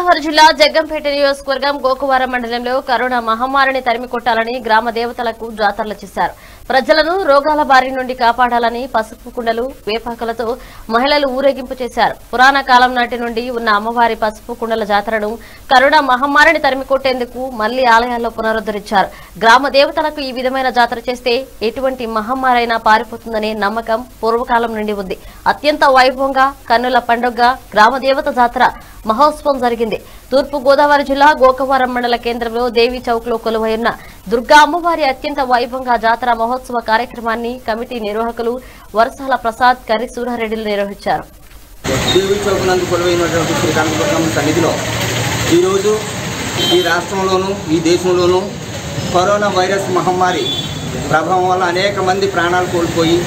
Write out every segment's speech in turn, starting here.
గోదావరి జిల్లా జగ్గంపేట నియోజకవర్గం గోకువారం మండలంలో కరోనా మహమ్మారిని తరిమి కొట్టాలని గ్రామ దేవతలకు జాతరలు చేశారు ప్రజలను రోగాల బారి నుండి కాపాడాలని పసుపు కుండలు వేపాకలతో మహిళలు ఊరేగింపు చేశారు పురాణ కాలం నాటి నుండి ఉన్న అమ్మవారి పసుపు కుండల జాతరను కరోనా మహమ్మారిని తరిమి కొట్టేందుకు మళ్లీ ఆలయాల్లో పునరుద్ధరించారు గ్రామ దేవతలకు ఈ విధమైన జాతర చేస్తే ఎటువంటి మహమ్మారైనా పారిపోతుందనే నమ్మకం పూర్వకాలం నుండి ఉంది అత్యంత వైభవంగా కన్నుల పండుగ గ్రామ దేవత జాతర మహోత్సవం జరిగింది తూర్పు గోదావరి జిల్లా గోకవరం మండల కేంద్రంలో దేవి చౌక్ లో కొలువైన దుర్గా అమ్మవారి అత్యంత వైభవంగా జాతర మహోత్సవ కార్యక్రమాన్ని కమిటీ నిర్వాహకులు వరసాల ప్రసాద్ కర్రి సూరారెడ్డిలు నిర్వహించారు దేవి చౌక్ నందు కొలువైనటువంటి శ్రీ కనకదుర్గమ్మ సన్నిధిలో ఈరోజు ఈ రాష్ట్రంలోనూ ఈ దేశంలోనూ కరోనా వైరస్ మహమ్మారి ప్రభావం వల్ల అనేక మంది ప్రాణాలు కోల్పోయి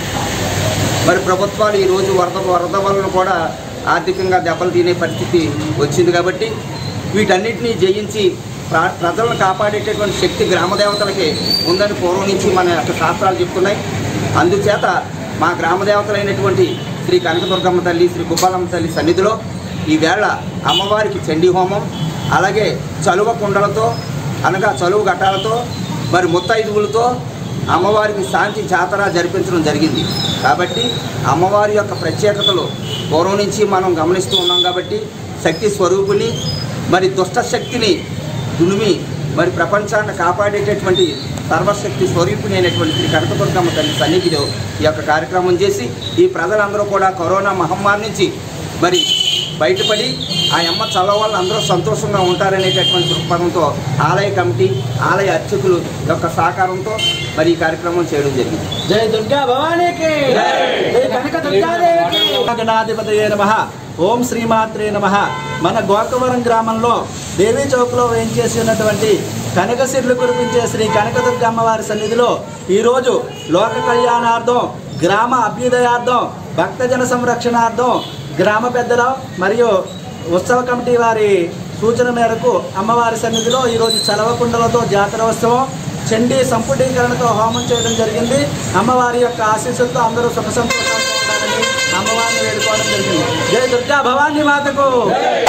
మరి ప్రభుత్వాలు ఈరోజు వరద వరద వలన కూడా ఆర్థికంగా దెబ్బలు తినే పరిస్థితి వచ్చింది కాబట్టి వీటన్నిటినీ జయించి ప్ర ప్రజలను కాపాడేటటువంటి శక్తి గ్రామ దేవతలకి ఉందని పూర్వం నుంచి మన యొక్క శాస్త్రాలు చెప్తున్నాయి అందుచేత మా గ్రామ దేవతలైనటువంటి శ్రీ కనకదుర్గమ్మ తల్లి శ్రీ గుబ్బాలమ్మ తల్లి సన్నిధిలో ఈవేళ అమ్మవారికి చండీ హోమం అలాగే చలువ కుండలతో అనగా చలువ ఘటాలతో మరి ముత్తైదువులతో అమ్మవారికి శాంతి జాతర జరిపించడం జరిగింది కాబట్టి అమ్మవారి యొక్క ప్రత్యేకతలు పూర్వం నుంచి మనం గమనిస్తూ ఉన్నాం కాబట్టి శక్తి స్వరూపిణి మరి దుష్ట శక్తిని దునిమి మరి ప్రపంచాన్ని కాపాడేటటువంటి సర్వశక్తి స్వరూపిణి అయినటువంటి శ్రీ కనకదుర్గమ్మ తల్లి సన్నిధిలో ఈ యొక్క కార్యక్రమం చేసి ఈ ప్రజలందరూ కూడా కరోనా మహమ్మారి నుంచి మరి బయటపడి ఆ అమ్మ చల్ల వల్ల అందరూ సంతోషంగా ఉంటారనేటటువంటి దృక్పథంతో ఆలయ కమిటీ ఆలయ అర్చకులు యొక్క సహకారంతో మరి ఈ కార్యక్రమం చేయడం జరిగింది జై దుర్గా భవానీకి జై కనక దుర్గాదేవికి గణాధిపతయే నమ ఓం శ్రీమాత్రే నమ మన గోకవరం గ్రామంలో దేవీ చౌక్లో వేయించేసి ఉన్నటువంటి కనక సిర్లు కురిపించే శ్రీ కనకదుర్గ అమ్మవారి సన్నిధిలో ఈరోజు లోక కళ్యాణార్థం గ్రామ అభ్యుదయార్థం భక్తజన సంరక్షణార్థం గ్రామ పెద్దల మరియు ఉత్సవ కమిటీ వారి సూచన మేరకు అమ్మవారి సన్నిధిలో ఈరోజు చలవకుండలతో జాతరోత్సవం చండీ సంపుటీకరణతో హోమం చేయడం జరిగింది అమ్మవారి యొక్క ఆశీస్సులతో అందరూ సుఖ సంతోషాలతో ఉండాలని అమ్మవారిని వేడుకోవడం జరిగింది జై దుర్గా భవానీ మాతకు